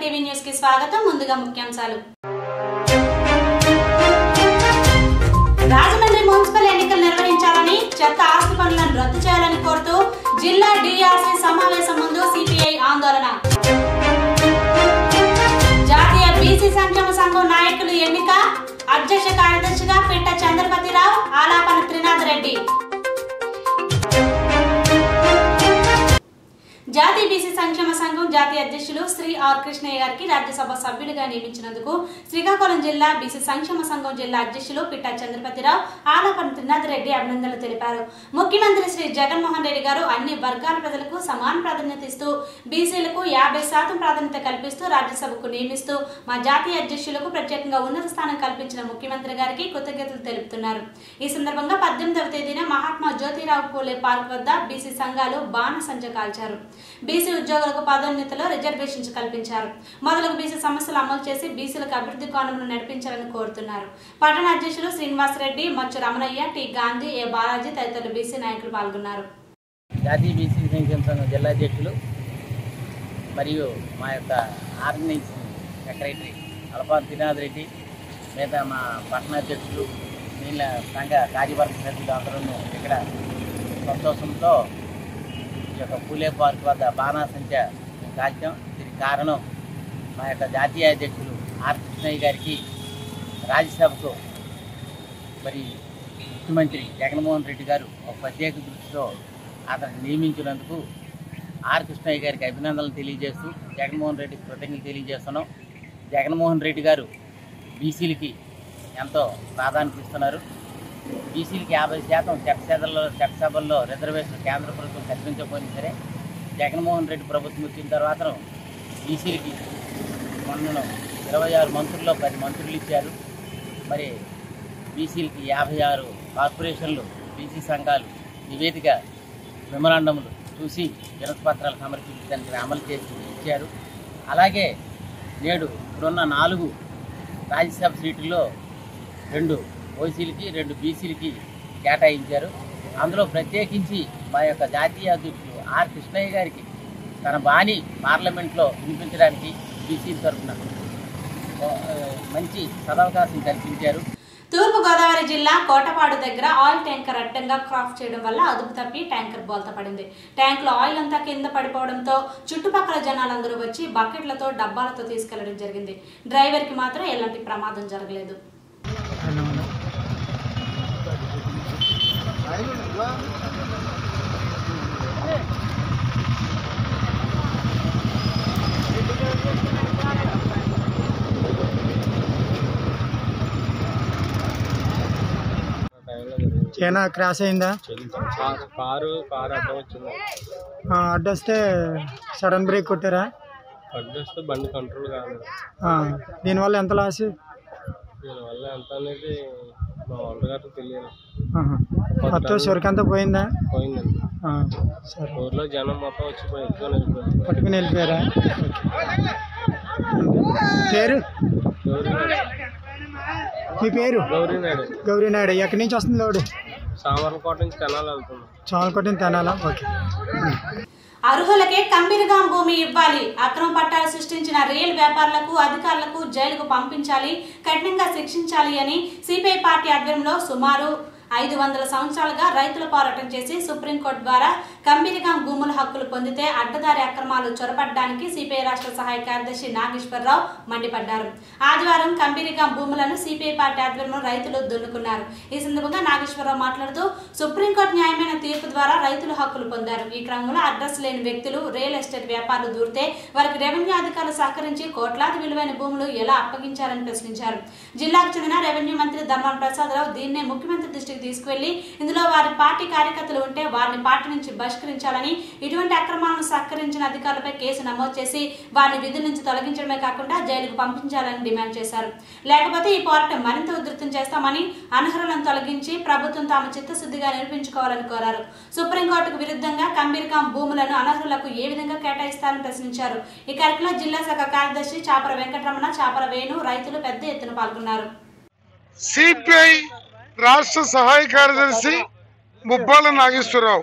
TV news కి స్వాగతం ముందుగా ముఖ్యాంశాలు రాజమండ్రి మున్సిపల్ ఎన్నికలు నిర్వహించాలని చెత్త ఆస్తి పనులను రద్దు చేయాలని కోరుతూ జిల్లా డిఆర్సీ సమావేశం ముందు సిపిఐ ఆందోళన జాతీయ బీసీ సంక్షేమ సంఘం నాయకులు ఎన్నిక అధ్యక్ష కార్యదర్శిగా పిట్ట చంద్రపతిరావు ఆలాపన త్రినాథ్ రెడ్డి జాతీయ బీసీ సంక్షేమ సంఘం జాతీయ అధ్యక్షులు శ్రీ ఆర్ కృష్ణయ్య గారికి రాజ్యసభ సభ్యుడిగా నియమించినందుకు శ్రీకాకుళం జిల్లా బీసీ సంక్షేమ సంఘం జిల్లా అధ్యక్షులు పిట్టా చంద్రపతిరావు ఆలపన త్రినాథ్ రెడ్డి అభినందనలు తెలిపారు ముఖ్యమంత్రి శ్రీ జగన్మోహన్ రెడ్డి గారు అన్ని వర్గాల ప్రజలకు సమాన ప్రాధాన్యత ఇస్తూ బీసీలకు యాభై శాతం ప్రాధాన్యత కల్పిస్తూ రాజ్యసభకు నియమిస్తూ మా జాతీయ అధ్యక్షులకు ప్రత్యేకంగా ఉన్నత స్థానం కల్పించిన ముఖ్యమంత్రి గారికి కృతజ్ఞతలు తెలుపుతున్నారు ఈ సందర్భంగా పద్దెనిమిదవ తేదీన మహాత్మా జ్యోతిరావు పూలే పార్క్ వద్ద బీసీ సంఘాలు బాణ సంచ కాల్చారు బీసీ ఉద్యోగులకు పదోన్నతిలో రిజర్వేషన్స్ కల్పించారు మొదలకు బీసీ సమస్యలు అమలు చేసి బీసీలకు అభివృద్ధి కోణంలో నడిపించాలని కోరుతున్నారు పట్టణ అధ్యక్షులు శ్రీనివాస్ రెడ్డి మచ్చు రమణయ్య టి గాంధీ ఏ బాలాజీ తదితరులు బీసీ నాయకులు పాల్గొన్నారు జాతీయ బీసీ సంక్షేమ సంఘం జిల్లా అధ్యక్షులు మరియు మా యొక్క ఆర్గనైజింగ్ సెక్రటరీ అలపాన్ త్రినాథ్ రెడ్డి మిగతా మా పట్టణ అధ్యక్షులు నీళ్ళ సంఘ కార్యవర్గ సభ్యులు అందరూ ఇక్కడ సంతోషంతో ఈ యొక్క పూలే పార్క్ వద్ద బాణాసంచ కాల్చాం దీనికి కారణం మా యొక్క జాతీయ అధ్యక్షులు ఆర్ కృష్ణయ్య గారికి రాజ్యసభకు మరి ముఖ్యమంత్రి జగన్మోహన్ రెడ్డి గారు ఒక ప్రత్యేక దృష్టితో అతను నియమించినందుకు ఆర్ కృష్ణయ్య గారికి అభినందనలు తెలియజేస్తూ జగన్మోహన్ రెడ్డికి కృతజ్ఞతలు తెలియజేస్తున్నాం జగన్మోహన్ రెడ్డి గారు బీసీలకి ఎంతో ప్రాధాన్యత ఇస్తున్నారు బీసీలకి యాభై శాతం చట్టసభల్లో చట్టసభల్లో రిజర్వేషన్ కేంద్ర ప్రభుత్వం కల్పించకపోయినా సరే జగన్మోహన్ రెడ్డి ప్రభుత్వం వచ్చిన తర్వాత బీసీలకి మొన్న ఇరవై ఆరు మంత్రుల్లో పది మంత్రులు ఇచ్చారు మరి బీసీలకి యాభై ఆరు కార్పొరేషన్లు బీసీ సంఘాలు నివేదిక మెమరాండములు చూసి వినతి పత్రాలు సమర్పించడానికి అమలు చేసి ఇచ్చారు అలాగే నేడు ఇప్పుడున్న నాలుగు రాజ్యసభ సీట్లలో రెండు ఓసీలకి రెండు బీసీలకి కేటాయించారు అందులో ప్రత్యేకించి మా యొక్క జాతీయ అధ్యక్షులు ఆర్ కృష్ణయ్య గారికి తన బాణి పార్లమెంట్లో వినిపించడానికి బీసీ తరఫున ఆ, మంచి సదవకాశం కల్పించారు తూర్పు గోదావరి జిల్లా కోటపాడు దగ్గర ఆయిల్ ట్యాంకర్ అడ్డంగా క్రాఫ్ చేయడం వల్ల అదుపు తప్పి ట్యాంకర్ బోల్త పడింది ట్యాంక్ లో ఆయిల్ అంతా కింద పడిపోవడంతో చుట్టుపక్కల జనాలందరూ వచ్చి బకెట్లతో డబ్బాలతో తీసుకెళ్లడం జరిగింది డ్రైవర్ కి మాత్రం ఎలాంటి ప్రమాదం జరగలేదు చైనా క్రాష్ అయిందా కారు కారు కారు అడ్డం వచ్చింది ఆ, అడ్డొస్తే సడన్ బ్రేక్ కొట్టారా అడ్డొస్తే బండి కంట్రోల్ కాదు ఆ, దీనివల్ల ఎంత లాస్ దీనివల్ల ఎంత అనేది మా వంటగారు తెలియదు ఆహా. మొత్తం సరుకు అంతా పోయిందా పోయిందండి ఆ, సరే ఊర్లో జనం మొత్తం వచ్చి పోయి ఎత్తుకొని వెళ్ళిపోయింది పట్టుకుని వెళ్ళిపోయారా పేరు గౌరీనాయుడు మీ పేరు గౌరీనాయుడు గౌరీనాయుడు ఎక్కడి నుంచి వస్తుంది లోడు సామర్లకోట నుంచి తెనాలి వెళ్తున్నాం చాలకొట్టిన తినాలా ఓకే అర్హులకే కంబిరిగాం భూమి ఇవ్వాలి అక్రమ పట్టాలు సృష్టించిన రియల్ వ్యాపారులకు అధికారులకు జైలుకు పంపించాలి కఠినంగా శిక్షించాలి అని సిపిఐ పార్టీ ఆధ్వర్యంలో సుమారు ఐదు వందల సంవత్సరాలుగా రైతుల పోరాటం చేసి సుప్రీంకోర్టు ద్వారా కంబిరిగాం భూముల హక్కులు పొందితే అడ్డదారి అక్రమాలు చొరబడ్డానికి సిపిఐ రాష్ట్ర సహాయ కార్యదర్శి నాగేశ్వరరావు మండిపడ్డారు ఆదివారం కంబిరిగాం భూములను సిపిఐ పార్టీ ఆధ్వర్యంలో రైతులు దున్నుకున్నారు ఈ సందర్భంగా నాగేశ్వరరావు మాట్లాడుతూ సుప్రీంకోర్టు న్యాయమైన తీర్పు ద్వారా రైతులు హక్కులు పొందారు ఈ క్రమంలో అడ్రస్ లేని వ్యక్తులు రియల్ ఎస్టేట్ వ్యాపారులు దూరితే వారికి రెవెన్యూ అధికారులు సహకరించి కోట్లాది విలువైన భూములు ఎలా అప్పగించారని ప్రశ్నించారు జిల్లాకు చెందిన రెవెన్యూ మంత్రి ధర్మాన ప్రసాదరావు దీన్నే ముఖ్యమంత్రి దృష్టికి తీసుకువెళ్లి ఇందులో వారి పార్టీ కార్యకర్తలు ఉంటే వారిని పార్టీ నుంచి బహిష్కరించాలని ఇటువంటి అక్రమాలను సహకరించిన అధికారులపై కేసు నమోదు చేసి వారిని విధుల నుంచి తొలగించడమే కాకుండా జైలుకు పంపించాలని డిమాండ్ చేశారు లేకపోతే ఈ పోరాటం మరింత ఉధృతం చేస్తామని అనర్హులను తొలగించి ప్రభుత్వం తాము చిత్తశుద్ధిగా నిరూపించుకోవాలని కోరారు సుప్రీంకోర్టుకు విరుద్ధంగా కంబీర్కాం భూములను అనర్హులకు ఏ విధంగా కేటాయిస్తారని ప్రశ్నించారు ఈ కార్యక్రమంలో జిల్లా శాఖ కార్యదర్శి చాపర వెంకటరమణ చాపర వేణు రైతులు పెద్ద ఎత్తున పాల్గొన్నారు సిపిఐ రాష్ట్ర సహాయ కార్యదర్శి ముబ్బాల నాగేశ్వరరావు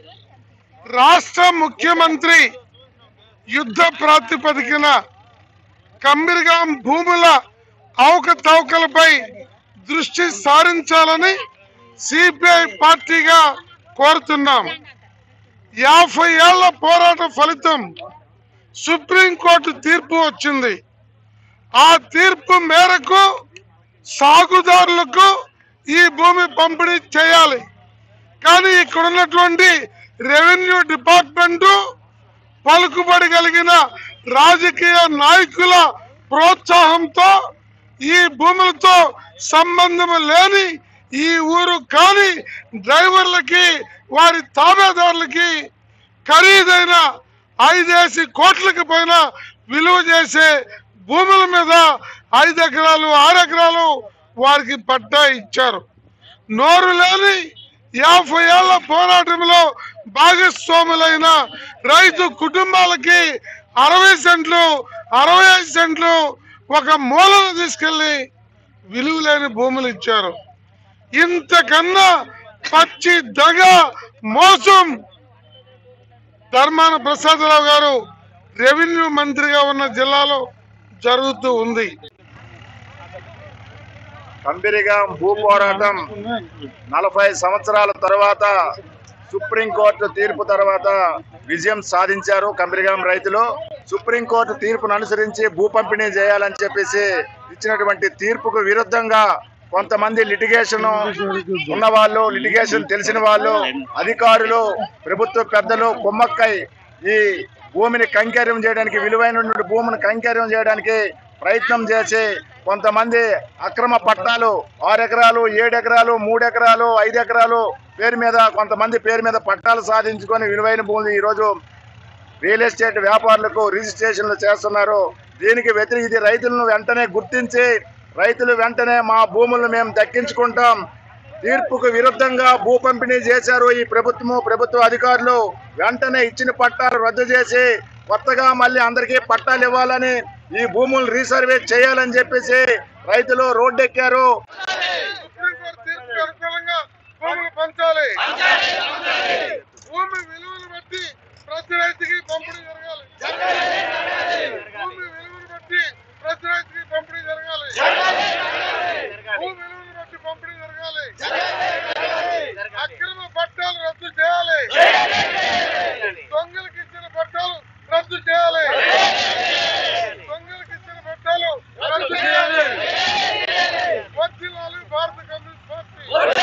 రాష్ట్ర ముఖ్యమంత్రి యుద్ధ ప్రాతిపదికన కమ్మిరిగాం భూముల అవకతవకలపై దృష్టి సారించాలని సిపిఐ పార్టీగా కోరుతున్నాం యాభై ఏళ్ల పోరాట ఫలితం సుప్రీంకోర్టు తీర్పు వచ్చింది ఆ తీర్పు మేరకు సాగుదారులకు ఈ భూమి పంపిణీ చేయాలి కానీ ఇక్కడ ఉన్నటువంటి రెవెన్యూ డిపార్ట్మెంటు పలుకుబడి కలిగిన రాజకీయ నాయకుల ప్రోత్సాహంతో ఈ భూములతో సంబంధం లేని ఈ ఊరు కాని డ్రైవర్లకి వారి తాబేదారులకి ఖరీదైన ఐదేసి కోట్లకి పైన విలువ చేసే భూముల మీద ఐదు ఎకరాలు ఆరు ఎకరాలు వారికి పట్టా ఇచ్చారు నోరు లేని యాభై ఏళ్ల పోరాటంలో భాగస్వాములైన రైతు కుటుంబాలకి అరవై సెంట్లు అరవై ఐదు సెంట్లు ఒక మూలను తీసుకెళ్లి విలువ లేని భూములు ఇచ్చారు ఇంతకన్నా పచ్చి దగ మోసం ధర్మాన ప్రసాదరావు గారు రెవెన్యూ మంత్రిగా ఉన్న జిల్లాలో జరుగుతూ ఉంది కంబిరిగా భూ పోరాటం నలభై సంవత్సరాల తర్వాత సుప్రీంకోర్టు తీర్పు తర్వాత విజయం సాధించారు కంబిరిగాం రైతులు సుప్రీంకోర్టు తీర్పును అనుసరించి భూ పంపిణీ చేయాలని చెప్పేసి ఇచ్చినటువంటి తీర్పుకు విరుద్ధంగా కొంతమంది లిటిగేషన్ ఉన్న వాళ్ళు లిటిగేషన్ తెలిసిన వాళ్ళు అధికారులు ప్రభుత్వ పెద్దలు కుమ్మక్కై ఈ భూమిని కంకర్యం చేయడానికి విలువైనటువంటి భూమిని కంకర్యం చేయడానికి ప్రయత్నం చేసి కొంతమంది అక్రమ పట్టాలు ఆరు ఎకరాలు ఏడు ఎకరాలు మూడు ఎకరాలు ఐదు ఎకరాలు పేరు మీద కొంతమంది పేరు మీద పట్టాలు సాధించుకొని విలువైన భూములు ఈరోజు రియల్ ఎస్టేట్ వ్యాపారులకు రిజిస్ట్రేషన్లు చేస్తున్నారు దీనికి వ్యతిరేక ఇది రైతులను వెంటనే గుర్తించి రైతులు వెంటనే మా భూములను మేము దక్కించుకుంటాం తీర్పుకు విరుద్ధంగా భూ పంపిణీ చేశారు ఈ ప్రభుత్వము ప్రభుత్వ అధికారులు వెంటనే ఇచ్చిన పట్టాలు రద్దు చేసి కొత్తగా మళ్ళీ అందరికీ పట్టాలు ఇవ్వాలని ఈ భూములు రీసర్వే చేయాలని చెప్పేసి రైతులు రోడ్డెక్కారు సుప్రీంకోర్టు తీర్పుకు అనుకూలంగా భూములు పంచాలి భూమి విలువను బట్టి ప్రతి రైతుకి పంపిణీ జరగాలి భూమి విలువను బట్టి ప్రతి రైతుకి పంపిణీ జరగాలి భూమి విలువను బట్టి పంపిణీ జరగాలి అక్రమ పట్టాలు రద్దు చేయాలి దొంగలకు ఇచ్చిన పట్టాలు రద్దు చేయాలి దొంగలకు ఇచ్చిన పట్టాలు రద్దు చేయాలి వర్ధిల్లాలి భారత కమ్యూనిస్ట్ పార్టీ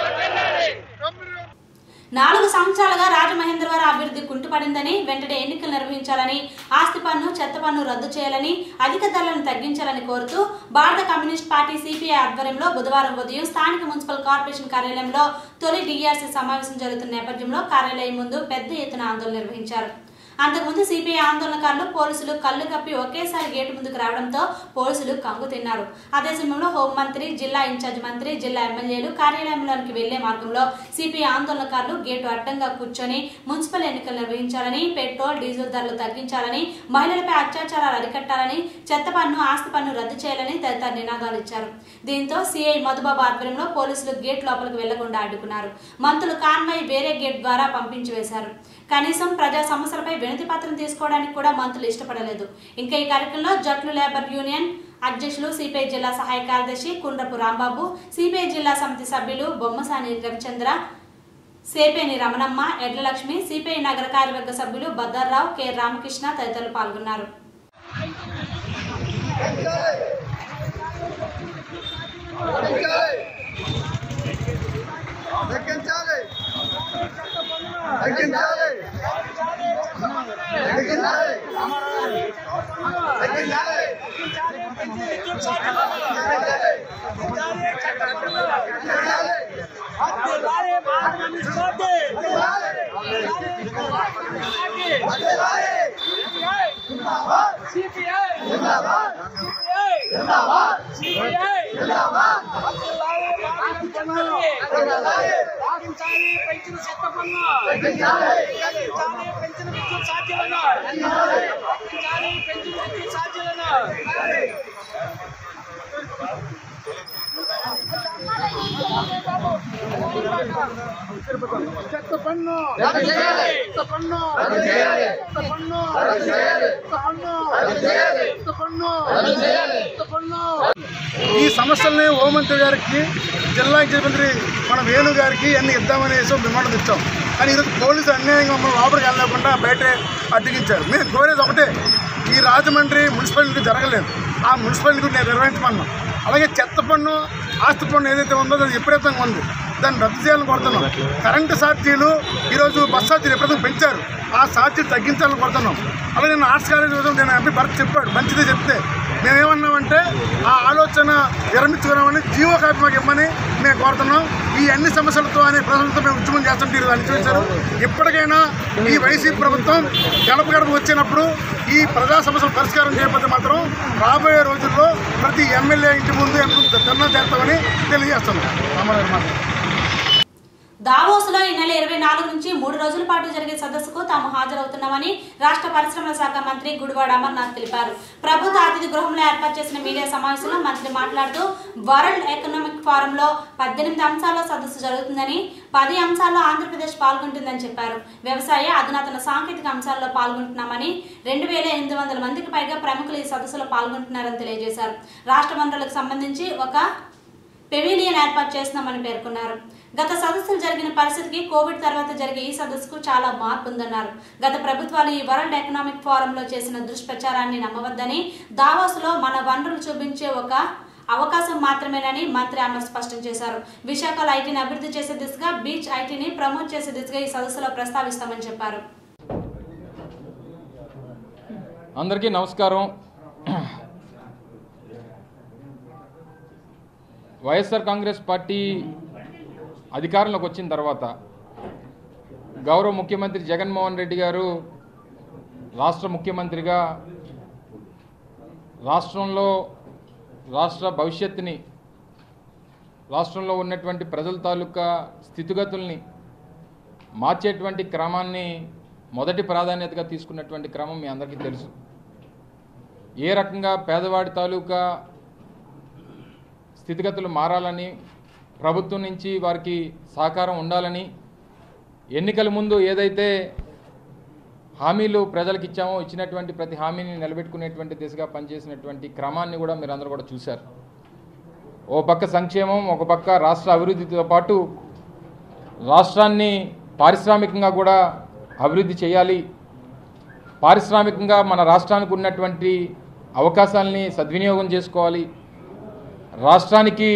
కమ్యూనిస్ట్ నాలుగు సంవత్సరాలుగా రాజమహేంద్రవరం అభివృద్ధి కుంటుపడిందని వెంటనే ఎన్నికలు నిర్వహించాలని ఆస్తి పన్ను చెత్త పన్ను రద్దు చేయాలని అధిక ధరలను తగ్గించాలని కోరుతూ భారత కమ్యూనిస్ట్ పార్టీ సిపిఐ ఆధ్వర్యంలో బుధవారం ఉదయం స్థానిక మున్సిపల్ కార్పొరేషన్ కార్యాలయంలో తొలి డిఆర్సీ సమావేశం జరుగుతున్న నేపథ్యంలో కార్యాలయం ముందు పెద్ద ఎత్తున ఆందోళన నిర్వహించారు అంతకుముందు సిపిఐ ఆందోళనకారులు పోలీసులు కళ్ళు కప్పి ఒకేసారి గేటు ముందుకు రావడంతో పోలీసులు కంగు తిన్నారు అదే సమయంలో హోంమంత్రి జిల్లా ఇన్ఛార్జ్ మంత్రి జిల్లా ఎమ్మెల్యేలు కార్యాలయంలోనికి వెళ్లే మార్గంలో సిపిఐ ఆందోళనకారులు గేటు అడ్డంగా కూర్చొని మున్సిపల్ ఎన్నికలు నిర్వహించాలని పెట్రోల్ డీజిల్ ధరలు తగ్గించాలని మహిళలపై అత్యాచారాలు అరికట్టాలని చెత్త పన్ను ఆస్తి పన్ను రద్దు చేయాలని తదితర నినాదాలు ఇచ్చారు దీంతో సిఐ మధుబాబు ఆధ్వర్యంలో పోలీసులు గేట్ లోపలికి వెళ్లకుండా అడ్డుకున్నారు మంత్రులు కాన్వాయ్ వేరే గేట్ ద్వారా పంపించి వేశారు కనీసం ప్రజా సమస్యలపై వినతి పత్రం తీసుకోవడానికి కూడా మంత్రులు ఇష్టపడలేదు ఇంకా ఈ కార్యక్రమంలో జట్లు లేబర్ యూనియన్ అధ్యక్షులు సిపిఐ జిల్లా సహాయ కార్యదర్శి కుండ్రపు రాంబాబు సిపిఐ జిల్లా సమితి సభ్యులు బొమ్మసాని రవిచంద్ర సేపేని రమణమ్మ ఎడ్లలక్ష్మి సిపిఐ నగర కార్యవర్గ సభ్యులు బద్దర్రావు కె రామకృష్ణ తదితరులు పాల్గొన్నారు పన్ను ఈ సమస్యల్ని హోంమంత్రి గారికి జిల్లా ముఖ్యమంత్రి మన వేణు గారికి అన్ని ఇద్దామనేసి ఒక విమానం ఇచ్చాం కానీ ఈరోజు పోలీసు అన్యాయంగా మమ్మల్ని లోపలికి వెళ్ళకుండా బయటే అడ్డగించారు మేము కోరేది ఒకటే ఈ రాజమండ్రి మున్సిపాలిటీ జరగలేదు ఆ మున్సిపాలిటీ నేను నిర్వహించమన్నాం అలాగే చెత్త పన్ను ఆస్తి పన్ను ఏదైతే ఉందో అది విపరీతంగా ఉంది దాన్ని రద్దు చేయాలని కోరుతున్నాం కరెంటు ఛార్జీలు ఈరోజు బస్ ఛార్జీలు విపరీతంగా పెంచారు ఆ ఛార్జీలు తగ్గించాలని కోరుతున్నాం అలాగే నేను ఆర్ట్స్ కాలేజ్ రోజు నేను ఎంపీ భరత్ చెప్పాడు మంచిదే చెప్తే మేమేమన్నామంటే ఆ ఆలోచన విరమించుకున్నామని జీవో కాపీ మాకు ఇవ్వమని మేము కోరుతున్నాం ఈ అన్ని సమస్యలతో అనే ప్రజలతో మేము ఉద్యమం చేస్తుంటే ఈరోజు అనిపించారు ఇప్పటికైనా ఈ వైసీపీ ప్రభుత్వం గడప గడప వచ్చినప్పుడు ఈ ప్రజా సమస్యలు పరిష్కారం చేయకపోతే మాత్రం రాబోయే రోజుల్లో ప్రతి ఎమ్మెల్యే ఇంటి ముందు ఎంపీ ధర్నా చేస్తామని తెలియజేస్తున్నాం రామారావు మాట దావోస్ లో ఈ నెల ఇరవై నాలుగు నుంచి మూడు రోజుల పాటు జరిగే సదస్సుకు తాము హాజరవుతున్నామని రాష్ట్ర పరిశ్రమల శాఖ మంత్రి గుడివాడ అమర్నాథ్ తెలిపారు ప్రభుత్వ అతిథి గృహంలో ఏర్పాటు చేసిన మీడియా సమావేశంలో మంత్రి మాట్లాడుతూ వరల్డ్ ఎకనామిక్ ఫోరం లో పద్దెనిమిది అంశాల సదస్సు జరుగుతుందని పది అంశాల్లో ఆంధ్రప్రదేశ్ పాల్గొంటుందని చెప్పారు వ్యవసాయ అధునాతన సాంకేతిక అంశాల్లో పాల్గొంటున్నామని రెండు వేల ఎనిమిది వందల మందికి పైగా ప్రముఖులు ఈ సదస్సులో పాల్గొంటున్నారని తెలియజేశారు రాష్ట్ర వనరులకు సంబంధించి ఒక పెవిలియన్ ఏర్పాటు చేస్తున్నామని పేర్కొన్నారు గత సదస్సులు జరిగిన పరిస్థితికి కోవిడ్ తర్వాత జరిగే ఈ సదస్సుకు చాలా మార్పు ఉందన్నారు గత ప్రభుత్వాలు ఈ వరల్డ్ ఎకనామిక్ ఫోరంలో చేసిన దుష్ప్రచారాన్ని నమ్మవద్దని దావాసులో మన వనరులు చూపించే ఒక అవకాశం మాత్రమేనని మంత్రి అమర్ స్పష్టం చేశారు విశాఖలో ఐటీని అభివృద్ధి చేసే దిశగా బీచ్ ఐటీని ప్రమోట్ చేసే దిశగా ఈ సదస్సులో ప్రస్తావిస్తామని చెప్పారు అందరికీ నమస్కారం వైఎస్ఆర్ కాంగ్రెస్ పార్టీ అధికారంలోకి వచ్చిన తర్వాత గౌరవ ముఖ్యమంత్రి జగన్మోహన్ రెడ్డి గారు రాష్ట్ర ముఖ్యమంత్రిగా రాష్ట్రంలో రాష్ట్ర భవిష్యత్తుని రాష్ట్రంలో ఉన్నటువంటి ప్రజల తాలూకా స్థితిగతుల్ని మార్చేటువంటి క్రమాన్ని మొదటి ప్రాధాన్యతగా తీసుకున్నటువంటి క్రమం మీ అందరికీ తెలుసు ఏ రకంగా పేదవాడి తాలూకా స్థితిగతులు మారాలని ప్రభుత్వం నుంచి వారికి సహకారం ఉండాలని ఎన్నికల ముందు ఏదైతే హామీలు ప్రజలకు ఇచ్చామో ఇచ్చినటువంటి ప్రతి హామీని నిలబెట్టుకునేటువంటి దిశగా పనిచేసినటువంటి క్రమాన్ని కూడా మీరు అందరూ కూడా చూశారు ఓ పక్క సంక్షేమం ఒక పక్క రాష్ట్ర అభివృద్ధితో పాటు రాష్ట్రాన్ని పారిశ్రామికంగా కూడా అభివృద్ధి చేయాలి పారిశ్రామికంగా మన రాష్ట్రానికి ఉన్నటువంటి అవకాశాలని సద్వినియోగం చేసుకోవాలి రాష్ట్రానికి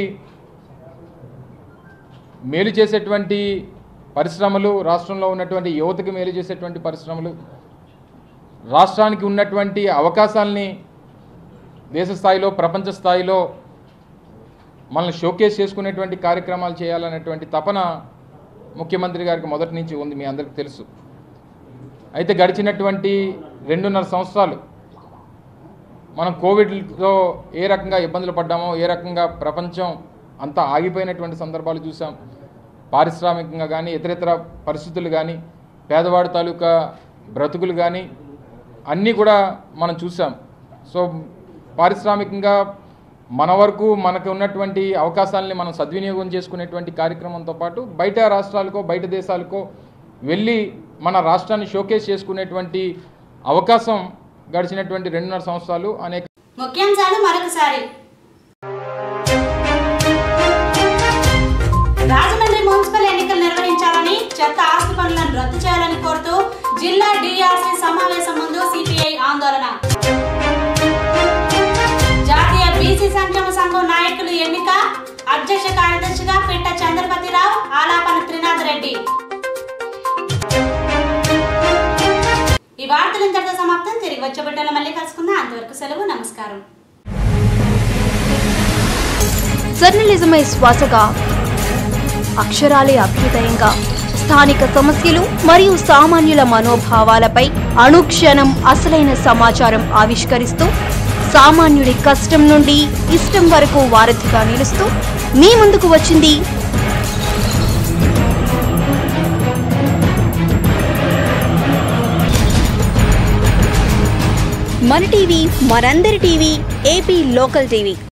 మేలు చేసేటువంటి పరిశ్రమలు రాష్ట్రంలో ఉన్నటువంటి యువతకి మేలు చేసేటువంటి పరిశ్రమలు రాష్ట్రానికి ఉన్నటువంటి అవకాశాలని దేశ స్థాయిలో ప్రపంచ స్థాయిలో మనల్ని షోకేస్ చేసుకునేటువంటి కార్యక్రమాలు చేయాలనేటువంటి తపన ముఖ్యమంత్రి గారికి మొదటి నుంచి ఉంది మీ అందరికీ తెలుసు అయితే గడిచినటువంటి రెండున్నర సంవత్సరాలు మనం కోవిడ్తో ఏ రకంగా ఇబ్బందులు పడ్డామో ఏ రకంగా ప్రపంచం అంతా ఆగిపోయినటువంటి సందర్భాలు చూసాం పారిశ్రామికంగా కానీ ఇతరితర పరిస్థితులు కానీ పేదవాడి తాలూకా బ్రతుకులు కానీ అన్నీ కూడా మనం చూసాం సో పారిశ్రామికంగా మన వరకు మనకు ఉన్నటువంటి అవకాశాలని మనం సద్వినియోగం చేసుకునేటువంటి కార్యక్రమంతో పాటు బయట రాష్ట్రాలకో బయట దేశాలకో వెళ్ళి మన రాష్ట్రాన్ని షోకేస్ చేసుకునేటువంటి అవకాశం గడిచినటువంటి రెండున్నర సంవత్సరాలు అనేక ముఖ్యాంశాలు మరొకసారి రాజమండ్రి మున్సిపల్ ఎన్నికలు నిర్వహించాలని చెత్త ఆస్తి పనులను రద్దు చేయాలని కోరుతూ జిల్లా డిఆర్సీ సమావేశం ముందు సిపిఐ ఆందోళన జాతీయ బీసీ సంక్షేమ సంఘం నాయకులు ఎన్నిక అధ్యక్ష కార్యదర్శిగా పిట్ట చంద్రపతిరావు ఆలాపన త్రినాథ్ రెడ్డి ఈ వార్తలు ఇంతటితో సమాప్తం తిరిగి వచ్చే బిడ్డలు మళ్ళీ కలుసుకుందాం అంతవరకు సెలవు నమస్కారం జర్నలిజమే శ్వాసగా అక్షరాలే అభ్యుదయంగా స్థానిక సమస్యలు మరియు సామాన్యుల మనోభావాలపై అనుక్షణం అసలైన సమాచారం ఆవిష్కరిస్తూ సామాన్యుడి కష్టం నుండి ఇష్టం వరకు వారధిగా నిలుస్తూ మీ ముందుకు వచ్చింది మన టీవీ మనందరి టీవీ ఏపీ లోకల్ టీవీ